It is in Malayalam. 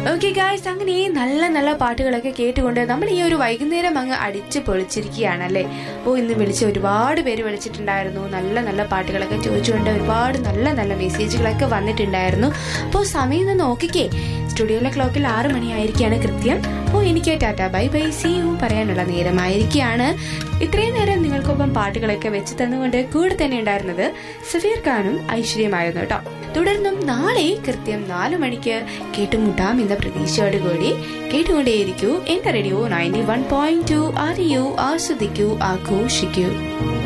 ഓക്കെ ഗായ്സ് അങ്ങനെ നല്ല നല്ല പാട്ടുകളൊക്കെ കേട്ടുകൊണ്ട് നമ്മൾ ഈ ഒരു വൈകുന്നേരം അങ്ങ് അടിച്ച് പൊളിച്ചിരിക്കുകയാണല്ലേ അപ്പോൾ ഇന്ന് വിളിച്ച ഒരുപാട് പേര് വിളിച്ചിട്ടുണ്ടായിരുന്നു നല്ല നല്ല പാട്ടുകളൊക്കെ ചോദിച്ചുകൊണ്ട് ഒരുപാട് നല്ല നല്ല മെസ്സേജുകളൊക്കെ വന്നിട്ടുണ്ടായിരുന്നു അപ്പോൾ സമയം ഒന്ന് നോക്കിക്കേ സ്റ്റുഡിയോയിലെ ക്ലോക്കിൽ ആറ് മണിയായിരിക്കുകയാണ് കൃത്യം അപ്പോൾ എനിക്ക് tata bye bye see you പറയാനുള്ള നേരമായിരിക്കുകയാണ് ഇത്രയും നേരം നിങ്ങൾക്കൊപ്പം പാട്ടുകളൊക്കെ വെച്ച് തന്നുകൊണ്ട് കൂടെ തന്നെ ഉണ്ടായിരുന്നത് സഫീർ ഖാനും ഐശ്വര്യമായിരുന്നു കേട്ടോ തുടർന്നും നാളെ കൃത്യം നാലു മണിക്ക് കേട്ടുമുട്ടാം എന്ന പ്രതീക്ഷയോടുകൂടി കേട്ടുകൊണ്ടേയിരിക്കൂ എന്റെ radio ninety one point two അറിയൂ ആസ്വദിക്കൂ ആഘോഷിക്കൂ